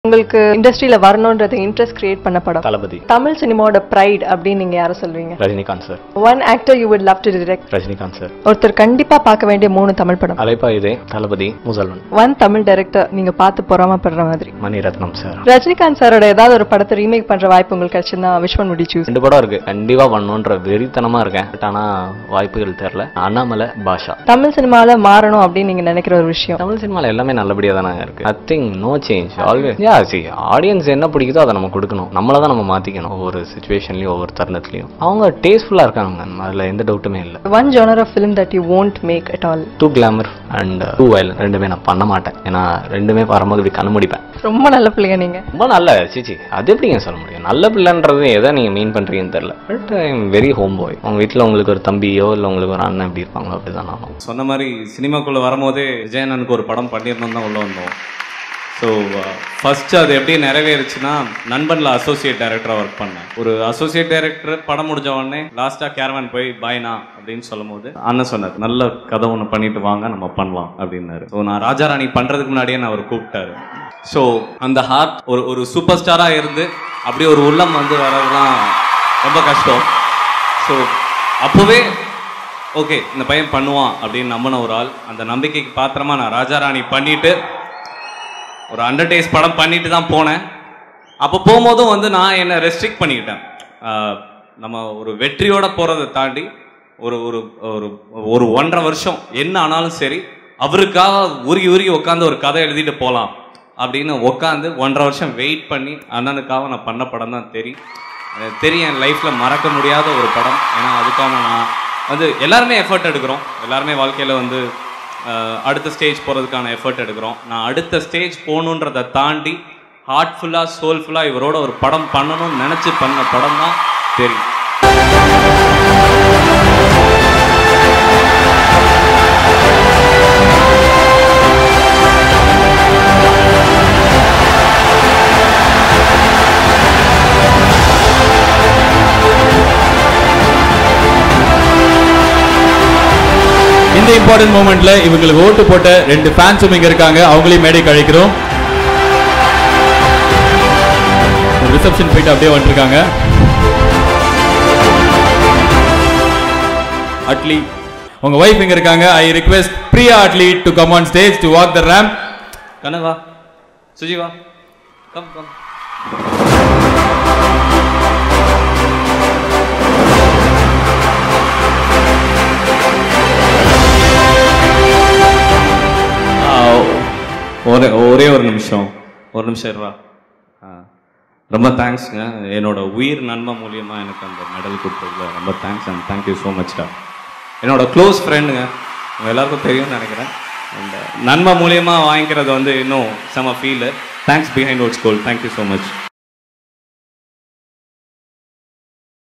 உங்களுக்கு இண்டஸ்ட்ரியில வரணும்ன்றது interest create பண்ண படம் தளபதி தமிழ் சினிமாவோட ப்ரைட் அப்படின்னு நீங்க யாரை சொல்வீங்க Rajinikanth sir one actor you would love to direct Rajinikanth sir ஒருத்தர் கண்டிப்பா பார்க்க வேண்டிய மூணு தமிழ் படம் அலைப்பா இதே தளபதி முதல்வன் ஒன் தமிழ் டைரக்டர் நீங்க பார்த்து பொறாமப்படுற மாதிரி மணிரத்னம் சார் ரஜினிகாந்த் சாரோட ஏதாவது ஒரு படத்தை ரீமேக் பண்ற வாய்ப்பு உங்களுக்கு கிடைச்சிருந்தா விஷ்வன் would you choose ரெண்டு படம் இருக்கு கண்டிப்பா பண்ணணுன்ற வெறித்தனமா இருக்கேன் பட் ஆனா வாய்ப்புகள் தெரியல அண்ணாமலை பாஷா தமிழ் சினிமால மாறணும் அப்படின்னு நீங்க நினைக்கிற ஒரு விஷயம் தமிழ் சினிமால எல்லாமே நல்லபடியா தானே இருக்கு nothing no change always yeah see audience என்ன பிடிக்குதோ அதை நம்ம கொடுக்கணும் நம்மள தான் நம்ம மாத்திக்கணும் ஒவ்வொரு சுச்சுவேஷன்லயும் ஒவ்வொரு தருணத்துலயும் அவங்க டேஸ்ட்ஃபுல்லா இருக்காங்க அதுல எந்த டவுட்டுமே இல்லை one genre of film that you won't make at all do glamour and do வயல் ரெண்டுமே நான் பண்ண மாட்டேன் ஏன்னா ரெண்டுமே வரும்போது இப்படி கண்ணு முடிப்பேன் ரொம்ப நல்ல பிள்ளைங்க நீங்க ரொம்ப நல்ல சிச்சி அது எப்படிங்க சொல்ல முடியும் நல்ல பிள்ளைன்றது எதை நீங்க மீன் பண்றீங்கன்னு தெரியல but I am very home boy உங்க வீட்டில் உங்களுக்கு ஒரு தம்பியோ இல்லை உங்களுக்கு ஒரு அண்ணன் எப்படி இருப்பாங்களோ அப்படிதான் நானும் சொன்ன மாதிரி சினிமாக்குள்ளே வரும்போதே விஜயனனுக்கு ஒரு படம் பண்ணியிருந்தோம் தான் உள்ளே வந்தோம் ஸோ ஃபர்ஸ்ட் அது எப்படி நிறைவேறுச்சுன்னா நண்பனில் அசோசியேட் டைரக்டராக ஒர்க் பண்ணேன் ஒரு அசோசியேட் டைரக்டர் படம் முடிஞ்ச உடனே லாஸ்ட்டாக கேரவன் போய் பாய்னா அப்படின்னு சொல்லும் போது அண்ணன் சொன்னார் நல்ல கதை ஒன்று பண்ணிட்டு வாங்க நம்ம பண்ணலாம் அப்படின்னாரு ஸோ நான் ராஜாராணி பண்ணுறதுக்கு முன்னாடியே நான் அவர் கூப்பிட்டாரு ஸோ அந்த ஹார்ட் ஒரு ஒரு சூப்பர் ஸ்டாராக இருந்து அப்படியே ஒரு உள்ளம் வந்து வரதுலாம் ரொம்ப கஷ்டம் ஸோ அப்போவே ஓகே இந்த பையன் பண்ணுவான் அப்படின்னு நம்பின ஒரு ஆள் அந்த நம்பிக்கைக்கு பாத்திரமா நான் ராஜாராணி பண்ணிட்டு ஒரு ஹண்ட்ரட் டேஸ் படம் பண்ணிட்டு தான் போனேன் அப்போ போகும்போதும் வந்து நான் என்னை ரெஸ்ட்ரிக்ட் பண்ணிக்கிட்டேன் ஆஹ் நம்ம ஒரு வெற்றியோட போறதை தாண்டி ஒரு ஒரு ஒரு ஒரு ஒன்றரை வருஷம் என்ன ஆனாலும் சரி அவருக்காக உருகி உருகி உட்காந்து ஒரு கதை எழுதிட்டு போகலாம் அப்படின்னு உட்காந்து ஒன்றரை வருஷம் வெயிட் பண்ணி அண்ணனுக்காக நான் பண்ண படம் தான் தெரியும் எனக்கு தெரியும் என் லைஃப்பில் மறக்க முடியாத ஒரு படம் ஏன்னா அதுக்காக நான் வந்து எல்லாருமே எஃபர்ட் எடுக்கிறோம் எல்லாருமே வாழ்க்கையில் வந்து அஹ், அடுத்த ஸ்டேஜ் போகிறதுக்கான எஃபர்ட் எடுக்கிறோம் நான் அடுத்த ஸ்டேஜ் போகணுன்றதை தாண்டி ஹார்ட்ஃபுல்லாக சோல்ஃபுல்லாக இவரோட ஒரு படம் பண்ணணும்னு நினச்சி பண்ண படம் தான் தெரியும் இந்த இம்பார்ட்டன்ட் மூமெண்ட்ல இவங்களுக்கு ஓட்டு போட்ட ரெண்டு ஃபேன்ஸும் இங்க இருக்காங்க அவங்களையும் மேடைக்கு அழைக்கிறோம் ரிசப்ஷன் போயிட்டு அப்படியே வந்துருக்காங்க அட்லி உங்க வைஃப் இங்க இருக்காங்க I request Priya Atlee to come on stage to walk the ramp கனவா சுஜிவா கம் கம் ஒரே ஒரே ஒரு நிமிஷம் ஒரு நிமிஷம் இருவா ரொம்ப தேங்க்ஸ்ங்க என்னோட உயிர் நண்பன் மூலியமா எனக்கு அந்த மெடல் கொடுத்ததுல ரொம்ப தேங்க்ஸ் அண்ட் தேங்க்யூ ஸோ மச்டா என்னோட க்ளோஸ் ஃப்ரெண்டுங்க உங்க எல்லாருக்கும் தெரியும்னு நினைக்கிறேன் அந்த நன்மை மூலியமா வாங்கிக்கிறது வந்து இன்னும் செம feel thanks behind our school thank you so much